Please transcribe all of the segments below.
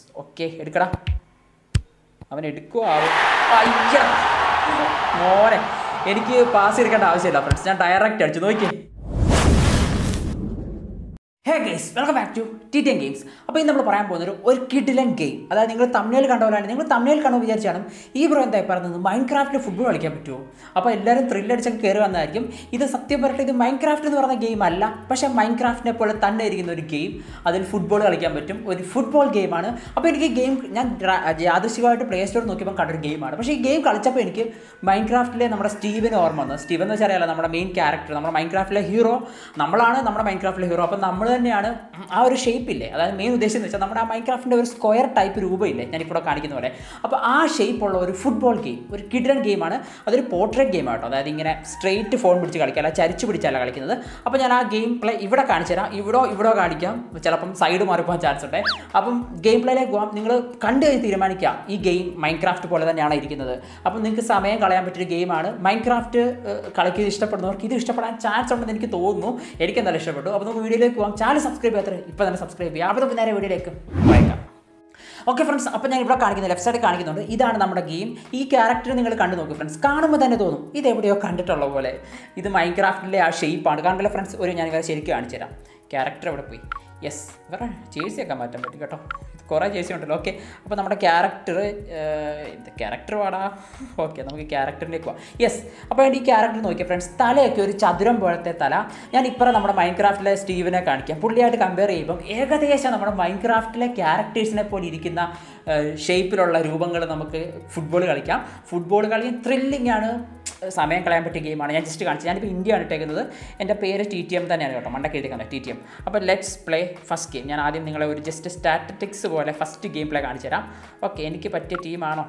Okay എടുക്കടാ അവൻ എടുക്കുവോ ആവും അയ്യ മോനെ എനിക്ക് പാസ് എടുക്കേണ്ട ആവശ്യമില്ല ഫ്രണ്ട്സ് ഞാൻ ഡയറക്റ്റ് അടിച്ചു നോക്കിയേ hey guys welcome back to T T N games അപ്പോൾ ഇന്ന് നമ്മൾ പറയാൻ പോകുന്നത് ഒരു കിഡിലൻ ഗെയിം അതായത് നിങ്ങൾ തമിഴിൽ കണ്ടവരാണ് നിങ്ങൾ തമിഴിൽ കണ്ടോ വിചാരിച്ചാണ് ഈ ബ്രോ എന്തായി പറയുന്നത് മൈൻക്രാഫ്റ്റിൽ ഫുട്ബോൾ കളിക്കാൻ പറ്റുമോ അപ്പോൾ എല്ലാവരും ത്രില്ലടിച്ചൊക്കെ കയറി വന്നതായിരിക്കും ഇത് സത്യം പറഞ്ഞിട്ട് ഇത് മൈൻക്രാഫ്റ്റ് എന്ന് പറയുന്ന ഗെയിം അല്ല പക്ഷേ മൈൻക്രാഫ്റ്റിനെ പോലെ തന്നെ ഇരിക്കുന്ന ഒരു ഗെയിം അതിൽ ഫുട്ബോൾ കളിക്കാൻ പറ്റും ഒരു ഫുട്ബോൾ ഗെയിമാണ് അപ്പോൾ എനിക്ക് ഈ ഗെയിം ഞാൻ ഡ്ര- യാദൃശ്ചികമായിട്ട് പ്ലേ സ്റ്റോർ നോക്കിയപ്പോൾ കണ്ടൊരു ഗെയിമാണ് പക്ഷേ ഈ ഗെയിം കളിച്ചപ്പോൾ എനിക്ക് മൈൻക്രാഫ്റ്റിലെ നമ്മുടെ സ്റ്റീവന് ഓർമ്മ വന്നു സ്റ്റീവൻ എന്ന് വെച്ചാൽ അറിയാലോ നമ്മുടെ മെയിൻ ക്യാരക്ടർ നമ്മുടെ മൈൻക്രാഫ്റ്റിലെ ഹീറോ നമ്മളാണ് നമ്മുടെ മൈൻക്രാഫ്റ്റിലെ ഹീറോ അപ്പോൾ നമ്മൾ തന്നെയാണ് ആ ഒരു ഷേപ്പ് ഇല്ലേ അതായത് മെയിൻ ഉദ്ദേശം എന്ന് വെച്ചാൽ നമ്മുടെ ആ മൈൻക്രാഫ്റ്റിൻ്റെ ഒരു സ്ക്വയർ ടൈപ്പ് രൂപമില്ലേ ഞാനിപ്പോൾ കാണിക്കുന്ന പോലെ അപ്പോൾ ആ ഷേപ്പുള്ള ഒരു ഫുട്ബോൾ ഗെയിം ഒരു കിഡൻ ഗെയിമാണ് അതൊരു പോർട്രേറ്റ് ഗെയിം ആട്ടോ അതായത് ഇങ്ങനെ സ്ട്രെയിറ്റ് ഫോൺ പിടിച്ച് കളിക്കുക അല്ല ചരിച്ച് പിടിച്ചല്ല കളിക്കുന്നത് അപ്പോൾ ഞാൻ ആ ഗെയിം പ്ലേ ഇവിടെ കാണിച്ചു തരാം ഇവിടോ ഇവിടോ കാണിക്കാം ചിലപ്പം സൈഡ് മാറിപ്പോകാൻ ചാൻസ് ഉണ്ട് അപ്പം ഗെയിം പ്ലേയിലേക്ക് പോകാം നിങ്ങൾ കണ്ടു കഴിഞ്ഞ് തീരുമാനിക്കുക ഈ ഗെയിം മൈൻക്രാഫ്റ്റ് പോലെ തന്നെയാണ് ഇരിക്കുന്നത് അപ്പം നിങ്ങൾക്ക് സമയം കളയാൻ പറ്റിയൊരു ഗെയിമാണ് മൈൻക്രാഫ്റ്റ് കളിക്കുന്നത് ഇഷ്ടപ്പെടുന്നവർക്ക് ഇത് ഇഷ്ടപ്പെടാൻ ചാൻസ് ഉണ്ടെന്ന് എനിക്ക് തോന്നുന്നു എനിക്ക് എന്തായാലും ഇഷ്ടപ്പെട്ടു അപ്പോൾ നമുക്ക് വീഡിയോയിലേക്ക് പോകാം ചാനൽ സബ്സ്ക്രൈബ് ചെയ്യാത്ത ഇപ്പോൾ തന്നെ സബ്സ്ക്രൈബ് ചെയ്യാം അപ്പോൾ നമുക്ക് നേരെ വീഡിയോയിലേക്ക് വായിക്കാം ഓക്കെ ഫ്രണ്ട്സ് അപ്പോൾ ഞാൻ ഇവിടെ കാണിക്കുന്ന ലെഫ്റ്റ് സൈഡ് കാണിക്കുന്നുണ്ട് ഇതാണ് നമ്മുടെ ഗെയിം ഈ ക്യാരക്ടർ നിങ്ങൾ കണ്ടു നോക്കും ഫ്രണ്ട്സ് കാണുമ്പോൾ തന്നെ തോന്നും ഇത് എവിടെയോ കണ്ടിട്ടുള്ള പോലെ ഇത് മൈൻക്രാഫ്റ്റിലെ ആ ഷേപ്പാണ് കണ്ടല്ലോ ഫ്രണ്ട്സ് ഒരു ഞാൻ ഇവരെ ശരിക്കും കാണിച്ചു തരാം ക്യാരക്ടർ എവിടെ പോയി യെസ് ഇവരെ ജേഴ്സി ഒക്കെ മാറ്റാൻ പറ്റും കേട്ടോ കുറേ ജേഴ്സി ഉണ്ടല്ലോ ഓക്കെ അപ്പോൾ നമ്മുടെ ക്യാരക്ടർ ക്യാരക്ടർ വാടാ ഓക്കെ നമുക്ക് ക്യാരക്ടറിലേക്ക് പോവാം യെസ് അപ്പോൾ ഈ ക്യാരക്ടർ നോക്കിയാൽ ഫ്രണ്ട്സ് തലയൊക്കെ ഒരു ചതുരം പോലത്തെ തല ഞാൻ ഇപ്പറ നമ്മുടെ മൈൻക്രാഫ്റ്റിലെ സ്റ്റീവിനെ കാണിക്കാം പുള്ളിയായിട്ട് കമ്പയർ ചെയ്യുമ്പം ഏകദേശം നമ്മുടെ മൈൻക്രാഫ്റ്റിലെ ക്യാരക്ടേഴ്സിനെ പോലെ ഇരിക്കുന്ന ഷേപ്പിലുള്ള രൂപങ്ങൾ നമുക്ക് ഫുട്ബോൾ കളിക്കാം ഫുട്ബോൾ കളി ത്രില്ലിംഗ് ആണ് സമയം കളയാൻ പറ്റിയ ഗെയിമാണ് ഞാൻ ജസ്റ്റ് കാണിച്ചത് ഞാനിപ്പോൾ ഇന്ത്യ ആണ് ഇട്ടേക്കുന്നത് എൻ്റെ പേര് ടി ടി എം തന്നെയാണ് കേട്ടോ മണ്ടക്ക് എഴുതിക്കുന്നത് ടി ടി എം അപ്പോൾ ലെറ്റ്സ് പ്ലേ ഫസ്റ്റ് ഗെയിം ഞാൻ ആദ്യം നിങ്ങളെ ഒരു ജസ്റ്റ് സ്റ്റാറ്റിറ്റിക്സ് പോലെ ഫസ്റ്റ് ഗെയിം പ്ലേ കാണിച്ചു തരാം ഓക്കെ എനിക്ക് പറ്റിയ ടീമാണോ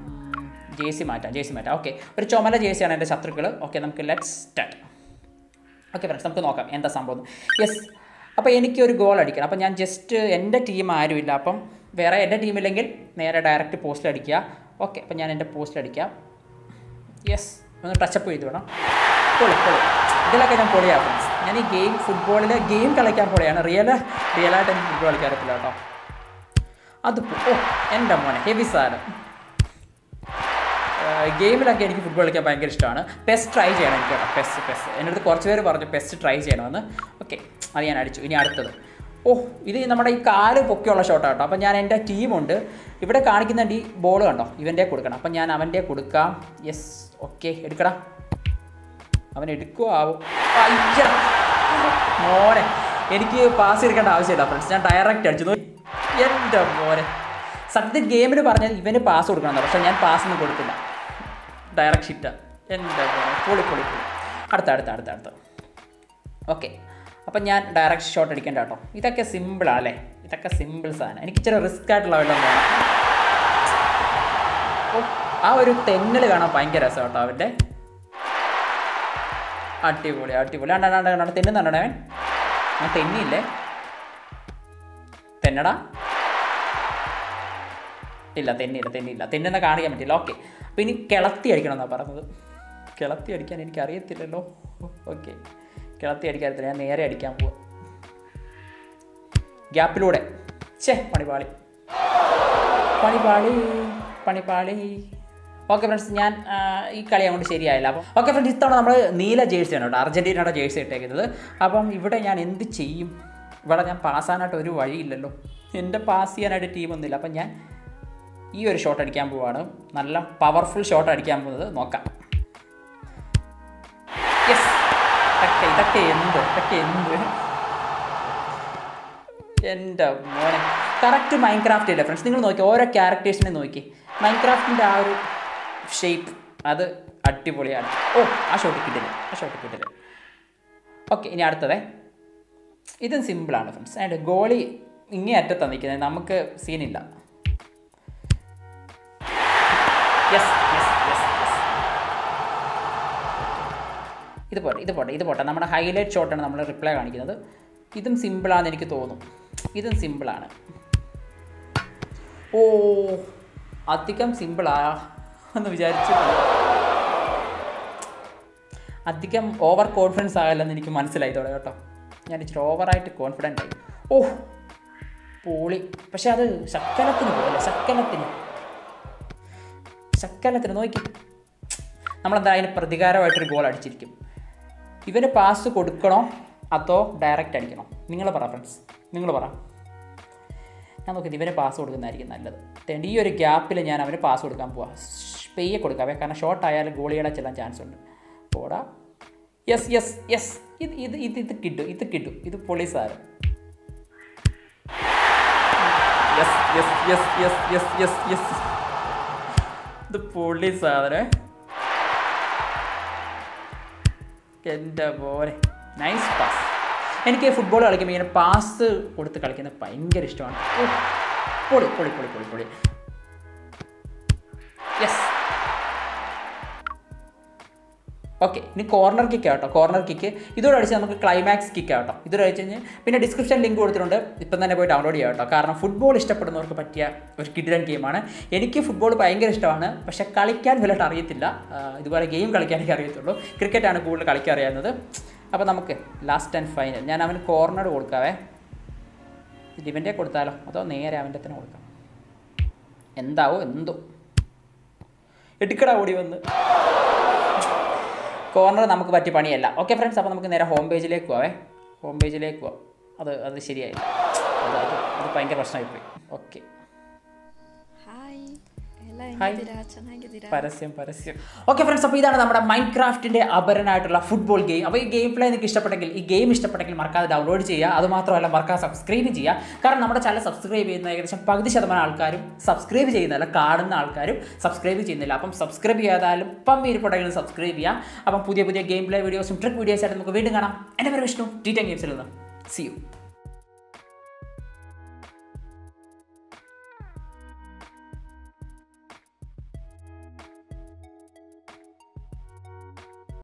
ജേസി മാറ്റാം ജേസി മാറ്റാം ഓക്കെ ഒരു ചുമല ജേസിയാണ് എൻ്റെ ശത്രുക്കൾ ഓക്കെ നമുക്ക് ലെറ്റ്സ് സ്റ്റാർട്ട് ഓക്കെ ഫ്രണ്ട്സ് നമുക്ക് നോക്കാം എന്താ സംഭവം യെസ് അപ്പോൾ എനിക്കൊരു ഗോൾ അടിക്കണം അപ്പോൾ ഞാൻ ജസ്റ്റ് എൻ്റെ ടീം ആരുമില്ല അപ്പം വേറെ എൻ്റെ ടീമില്ലെങ്കിൽ നേരെ ഡയറക്റ്റ് പോസ്റ്റിൽ അടിക്കുക ഓക്കെ അപ്പോൾ ഞാൻ എൻ്റെ പോസ്റ്റിൽ അടിക്കാം യെസ് ഒന്ന് ടച്ചപ്പ് ചെയ്ത് വേണം പൊളി പൊളി ഇതിലൊക്കെ ഞാൻ പൊളിയാണ് ഫ്രണ്ട്സ് ഞാൻ ഈ ഗെയിം ഫുട്ബോളിൽ ഗെയിം കളിക്കാൻ പൊളിയാണ് റിയൽ റിയലായിട്ട് എനിക്ക് ഫുട്ബോൾ കളിക്കാൻ അറിയത്തില്ല കേട്ടോ അത് പോ- ഓ എൻ്റെ മോനെ ഹെവി സാധനം ഗെയിമിലൊക്കെ എനിക്ക് ഫുട്ബോൾ കളിക്കാൻ ഭയങ്കര ഇഷ്ടമാണ് പെസ് ട്രൈ ചെയ്യണം എനിക്ക് കേട്ടോ പെസ് പെസ് എൻ്റെ അടുത്ത് കുറച്ച് പേര് പറഞ്ഞു പെസ് ട്രൈ ചെയ്യണമെന്ന് ഓക്കെ അത് ഞാൻ അടിച്ചു ഇനി അടുത്തത് ഓ ഇത് നമ്മുടെ ഈ കാല് പൊക്കിയുള്ള ഷോട്ടാണ് കേട്ടോ അപ്പോൾ ഞാൻ എൻ്റെ ടീമുണ്ട് ഇവിടെ കാണിക്കുന്നുണ്ട് ഈ ബോൾ കണ്ടോ ഇവൻ്റെ കൊടുക്കണം അപ്പം ഞാൻ അവൻ്റെ കൊടുക്കാം യെസ് ഓക്കെ എടുക്കടാ അവൻ എടുക്കുവോ ആവും അയ്യ മോനെ എനിക്ക് പാസ് എടുക്കേണ്ട ആവശ്യമില്ല ഫ്രണ്ട്സ് ഞാൻ ഡയറക്റ്റ് അടിച്ചു നോക്കി എൻ്റെ മോനെ സത്യത്തിൽ ഗെയിമിന് പറഞ്ഞാൽ ഇവന് പാസ് കൊടുക്കണം പക്ഷേ ഞാൻ പാസ് ഒന്നും കൊടുത്തില്ല ഡയറക്റ്റ് ഷിറ്റാ എൻ്റെ മോനെ പൊളി പൊളി പൊളി അടുത്ത അടുത്ത അടുത്ത അടുത്ത ഓക്കെ അപ്പം ഞാൻ ഡയറക്റ്റ് ഷോട്ട് അടിക്കേണ്ട കേട്ടോ ഇതൊക്കെ സിമ്പിളാണ് അല്ലേ ഇതൊക്കെ സിമ്പിൾ സാധനം എനിക്ക് ഇച്ചിരി റിസ്ക് ആയിട്ടുള്ള വല്ലതും വേണം ഓ ആ ഒരു തെന്നൽ കാണാൻ ഭയങ്കര രസം കേട്ടോ അവൻ്റെ അടിപൊളി അടിപൊളി അണ്ട അണ്ട അണ്ട തെന്നുന്നുണ്ടോ അവൻ അവൻ തെന്നിയില്ലേ തെന്നടാ ഇല്ല തെന്നിയില്ല തെന്നിയില്ല തെന്നുന്ന കാണിക്കാൻ പറ്റില്ല ഓക്കെ അപ്പോൾ ഇനി കിളത്തി അടിക്കണം എന്നാണ് പറഞ്ഞത് കിളത്തി അടിക്കാൻ എനിക്ക് അറിയത്തില്ലല്ലോ ഓക്കെ കിളത്തി അടിക്കാൻ അറിയത്തില്ല ഞാൻ നേരെ അടിക്കാൻ പോവാം ഗ്യാപ്പിലൂടെ ഛേ പണിപാളി പണിപാളി പണിപാളി ഓക്കെ ഫ്രണ്ട്സ് ഞാൻ ആ, ഈ കളി അങ്ങോട്ട് ശരിയായില്ല അപ്പം ഓക്കെ ഫ്രണ്ട്സ് ഇത്തവണ നമ്മൾ നീല ജേഴ്സിയാണ് കേട്ടോ അർജൻറ്റീനയുടെ ജേഴ്സി ഇട്ടേക്കുന്നത് അപ്പം ഇവിടെ ഞാൻ എന്ത് ചെയ്യും ഇവിടെ ഞാൻ പാസ്സാനായിട്ട് ഒരു വഴിയില്ലല്ലോ എൻ്റെ പാസ് ചെയ്യാനായിട്ട് ടീമൊന്നുമില്ല അപ്പം ഞാൻ ഈ ഒരു ഷോട്ട് അടിക്കാൻ പോവാണ് നല്ല പവർഫുൾ ഷോട്ട് അടിക്കാൻ പോകുന്നത് നോക്കാം യെസ് ഇതൊക്കെ ഇതൊക്കെ എന്ത് ഇതൊക്കെ എന്ത് എൻ്റെ മോനെ കറക്റ്റ് മൈൻക്രാഫ്റ്റ് ഇല്ല ഫ്രണ്ട്സ് നിങ്ങൾ നോക്കി ഓരോ ക്യാരക്ടേഴ്സിനെ നോക്കി മൈൻക്രാഫ്റ്റിൻ്റെ ആ ഒരു ഷേപ്പ് അത് അടിപൊളിയാണ് ഓ ആ ഷോട്ട് കിട്ടില്ല ആ ഷോട്ട് കിട്ടില്ല ഓക്കെ ഇനി അടുത്തതേ ഇതും സിമ്പിളാണ് ഫ്രണ്ട്സ് ആൻഡ് ഗോളി ഇങ്ങേ അറ്റത്താണ് നിൽക്കുന്നത് നമുക്ക് സീനില്ല യെസ് യെസ് യെസ് യെസ് ഇത് പോട്ടെ ഇത് പോട്ടെ ഇത് പോട്ടെ നമ്മുടെ ഹൈലൈറ്റ് ഷോട്ടാണ് നമ്മൾ റിപ്ലൈ കാണിക്കുന്നത് ഇതും സിമ്പിളാണെന്ന് എനിക്ക് തോന്നും ഇതും സിമ്പിളാണ് ഓ അധികം സിമ്പിളാ എന്ന് വിചാരിച്ചു അധികം ഓവർ കോൺഫിഡൻസ് ആകല്ലെന്ന് എനിക്ക് മനസ്സിലായി തുടങ്ങി കേട്ടോ ഞാൻ ഇച്ചിരി ഓവറായിട്ട് കോൺഫിഡൻ്റ് ആയി ഓ പോളി പക്ഷെ അത് ശക്കലത്തിന് പോലെ ശക്കലത്തിന് ശക്കലത്തിന് നോക്കി നമ്മളെന്താ അതിന് പ്രതികാരമായിട്ടൊരു ഗോൾ അടിച്ചിരിക്കും ഇവന് പാസ് കൊടുക്കണോ അതോ ഡയറക്റ്റ് അടിക്കണോ നിങ്ങൾ പറ ഫ്രണ്ട്സ് നിങ്ങൾ പറ ഞാൻ നോക്കി ഇവന് പാസ് കൊടുക്കുന്നതായിരിക്കും നല്ലത് തേണ്ട ഈ ഒരു ഗ്യാപ്പിൽ ഞാൻ അവന് പാസ് കൊടുക്കാൻ പോവാം പെയ്യെ കൊടുക്കാവേ കാരണം ഷോർട്ട് ആയാലും ഗോളികളെ ചെല്ലാൻ ചാൻസ് ഉണ്ട് പോടാ യെസ് യെസ് യെസ് ഇത് ഇത് ഇത് ഇത് കിട്ടും ഇത് കിട്ടും ഇത് പൊളിസാരം yes yes yes yes yes yes yes ഇത് പൊളി സാധനം എൻ്റെ പോലെ നൈസ് പാസ് എനിക്ക് ഫുട്ബോൾ കളിക്കുമ്പോൾ ഇങ്ങനെ പാസ് കൊടുത്ത് കളിക്കുന്നത് ഭയങ്കര ഇഷ്ടമാണ് ഓ, പൊളി പൊളി പൊളി പൊളി പൊളി യെസ് ഓക്കെ ഇനി കോർണർ കിക്ക് ആട്ടോ കോർണർ കിക്ക് ഇതോടെ അടിച്ച് നമുക്ക് ക്ലൈമാക്സ് കിക്ക് ആട്ടോ ഇതോടെ അടിച്ച് കഴിഞ്ഞ് പിന്നെ ഡിസ്ക്രിപ്ഷൻ ലിങ്ക് കൊടുത്തിട്ടുണ്ട് ഇപ്പം തന്നെ പോയി ഡൗൺലോഡ് ചെയ്യാം കേട്ടോ കാരണം ഫുട്ബോൾ ഇഷ്ടപ്പെടുന്നവർക്ക് പറ്റിയ ഒരു കിഡിലൻ ഗെയിമാണ് എനിക്ക് ഫുട്ബോൾ ഭയങ്കര ഇഷ്ടമാണ് പക്ഷേ കളിക്കാൻ വലുതായിട്ട് അറിയത്തില്ല ആ, ഇതുപോലെ ഗെയിം കളിക്കാനൊക്കെ അറിയത്തുള്ളൂ ക്രിക്കറ്റാണ് കൂടുതൽ കളിക്കാൻ അറിയാവുന്നത് അപ്പോൾ നമുക്ക് ലാസ്റ്റ് ആൻഡ് ഫൈനൽ ഞാൻ അവന് കോർണർ കൊടുക്കാവേ ഇത് ഇവൻ്റെ കൊടുത്താലോ അതോ നേരെ അവൻ്റെ തന്നെ കൊടുക്കാം എന്താവോ എന്തോ എടുക്കടാ ഓടി വന്ന് കോർണർ നമുക്ക് പറ്റിയ പണിയല്ല ഓക്കെ ഫ്രണ്ട്സ് അപ്പോൾ നമുക്ക് നേരെ ഹോം പേജിലേക്ക് പോവേ ഹോം പേജിലേക്ക് പോവാം അത് അത് ശരിയായില്ല അത് അത് അത് ಭಯಂಕರ ಪ್ರಶ್ನೆ ಓಕೆ ಹಾಯ್ ಎಲ್ಲ ಹಾಯ್. ಹೆಂಗಿದ್ದೀರಾ ಚೆನ್ನಾಗಿದ್ದೀರಾ പരസ്യം പരസ്യം ഓക്കെ ഫ്രണ്ട്സ് അപ്പോൾ ഇതാണ് നമ്മുടെ മൈൻഡ് ക്രാഫ്റ്റിൻ്റെ അപരനായിട്ടുള്ള ഫുട്ബോൾ ഗെയിം അപ്പോൾ ഈ ഗെയിം പ്ലേ നിങ്ങൾക്ക് ഇഷ്ടപ്പെട്ടെങ്കിൽ ഈ ഗെയിം ഇഷ്ടപ്പെട്ടെങ്കിൽ മറക്കാതെ ഡൗൺലോഡ് ചെയ്യുക അത് മാത്രമല്ല മറക്കാതെ സബ്സ്ക്രൈബ് ചെയ്യുക കാരണം നമ്മുടെ ചാനൽ സബ്സ്ക്രൈബ് ചെയ്യുന്ന ഏകദേശം പകുതി ശതമാനം ആൾക്കാരും സബ്സ്ക്രൈബ് ചെയ്യുന്നില്ല കാണുന്ന ആൾക്കാരും സബ്സ്ക്രൈബ് ചെയ്യുന്നില്ല അപ്പം സബ്സ്ക്രൈബ് ചെയ്യാതായാലും ഇപ്പം ഇരിപ്പുണ്ടെങ്കിലും സബ്സ്ക്രൈബ് ചെയ്യുക അപ്പം പുതിയ പുതിയ ഗെയിം പ്ലേ വീഡിയോസും ട്രിക്ക് വീഡിയോസ് ആയിട്ട് നമുക്ക് വീണ്ടും കാണാം എൻ്റെ പേര് വിഷ്ണു ടി ടെൻ ഗെയിംസിൽ നിന്ന് സി യു